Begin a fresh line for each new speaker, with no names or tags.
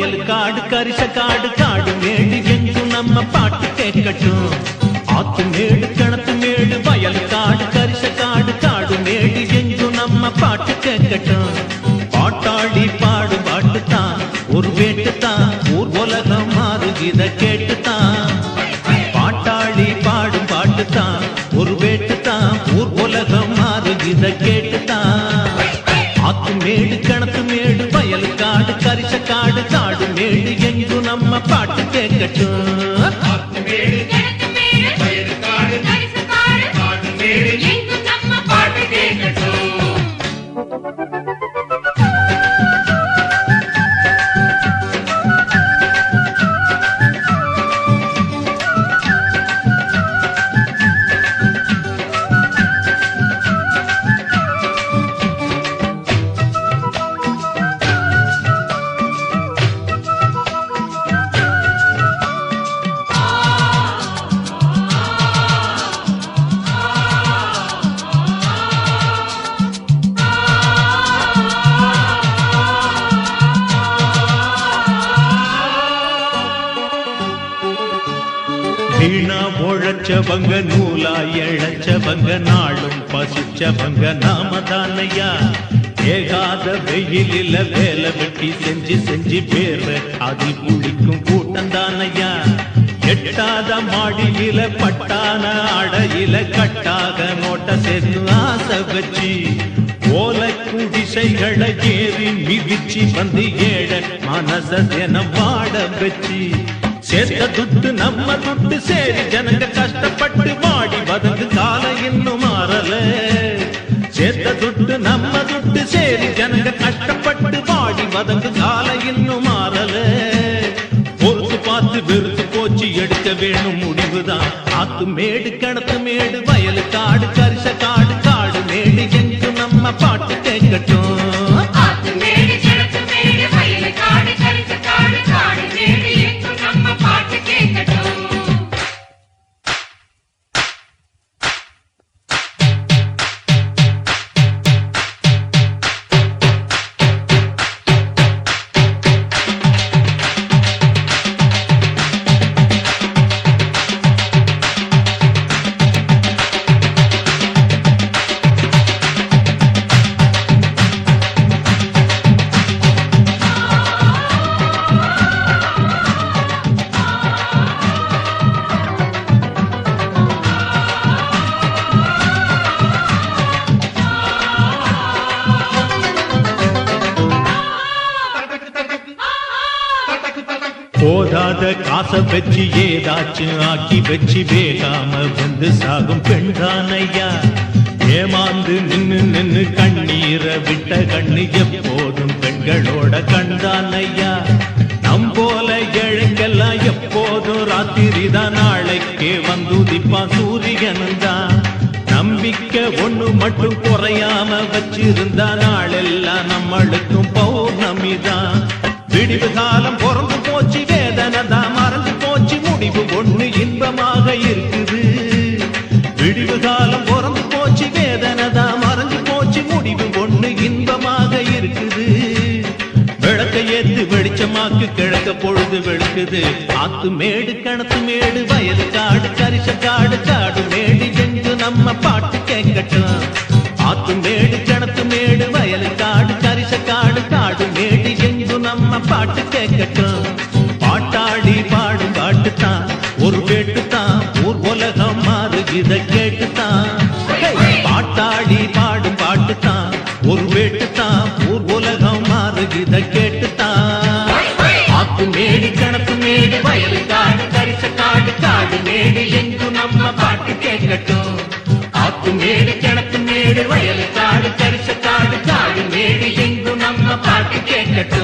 வயல் காடு கரிச காடு காடு மேடு எங்கும் நம்ம பாட்டு கேட்கட்டும் ஆத்து மேடு கிணத்து மேடு வயல் காடு கரிச காடு காடு மேடு எங்கும் நம்ம பாட்டு கேட்கட்டும் பாட்டாளி பாடு பாட்டு தான் ஒரு வேட்டு தான் ஊர் உலகம் மாறு இத கேட்டு தான் பாட்டாளி பாடும் பாட்டு தான் ஒரு வேட்டு தான் ஊர் உலகம் மாறு இத கேட்டு தான் ஆத்து மேடு கிணத்து மேடு வயல் காடு கரிச காடு காடு மேடு எங்கும் நம்ம பாட்டு கேட்கட்டும்
ஆத்து மேடு
கிணத்து மேடு,
வயல் காடு
கரிச காடு,
காடு மேடு
எங்கும் நம்ம
பாட்டு
பாட்டு
கேட்கட்டும்
வீணா உழைச்சவங்க நூலா இழைச்சவங்க நாளும் பசிச்சவங்க நாம தானையா ஏகாத வெயிலில வேலை வெட்டி செஞ்சு செஞ்சு பேர அதில் குளிக்கும் கூட்டம் தானையா எட்டாத மாடியில பட்டான அடையில கட்டாக நோட்ட சேர்த்து ஆசை வச்சு ஓலை குடிசைகளை ஏறி மிதிச்சு வந்து ஏழ மனச தினம் வாட வச்சு சேர்த்த துட்டு நம்ம துட்டு சேரி ஜனங்க கஷ்டப்பட்டு வாடி வதங்கு காலம் இன்னும் மாறல சேர்த்த துட்டு நம்ம துட்டு சேரி ஜனங்க கஷ்டப்பட்டு வாடி வதங்கு காலம் இன்னும் மாறல பொறுத்து பார்த்து வெறுத்து போச்சு எடுக்க வேணும் முடிவுதான் ஆத்து மேடு கிணத்து மேடு வயலு காடு கரிச காடு காடு மேடு எங்கும் நம்ம பாட்டு கேட்கட்டும்
ஆத்து மேடு, கிணத்து மேடு, வயல் காடு, கரிச காடு, காடு மேடு, எங்கும் நம்ம பாட்டு கேட்கட்டும்
போதாத காசை வச்சு ஏதாச்சும் ஆக்கி வச்சு வேகாம வந்து சாகும் பெண்தானையா ஏமாந்து நின்னு நின்னு கண்ணீரை விட்ட கண்ணு எப்போதும் பெண்களோட கண்தானையா நம் போல ஏழைக்கெல்லாம் எப்போதும் ராத்திரி தான் நாளைக்கே வந்து உதிப்பா சூரியனும் தான் நம்பிக்கை ஒண்ணு மட்டும் குறையாம வச்சிருந்தா நாளெல்லாம் நம்மளுக்கும் பௌர்ணமி தான் விடிவு காலம் பிறந்து போச்சு வேதனை தான் மறந்து போச்சு முடிவு ஒண்ணு இன்பமாக இருக்குது விடிவு காலம் பிறந்து போச்சு வேதனை தான் மறந்து போச்சு முடிவு ஒண்ணு இன்பமாக இருக்குது விளக்க ஏத்து வெளிச்சமாக்கு கிழக்க பொழுது வெளுக்குது ஆத்து மேடு கிணத்து மேடு வயல் காடு கரிச காடு காடு மேடு எங்கு நம்ம பாட்டு கேட்கட்டும் ஆத்து மேடு கிணத்து மேடு வயல் காடு கரிச காடு காடு மேடு எங்கு நம்ம பாட்டு கேட்கட்டும் பாட்டாடி பாடும் பாட்டு தான் ஒரு பேட்டு தான் ஊர் உலகம் மாறு இத கேட்டு தான் பாட்டாடி பாடும் பாட்டு தான் ஒரு வேட்டு தான் ஊர் உலகம் மாறு இத கேட்டு தான் ஆத்து மேடு கணக்கு மேடு வயல் காடு கரிச காடு காடு மேடு எங்கும் நம்ம பாட்டு கேட்கட்டும் ஆத்து மேடு கிணத்து மேடு வயல் காடு கரிச காடு காடு மேடு எங்கும் நம்ம பாட்டு கேட்கட்டும்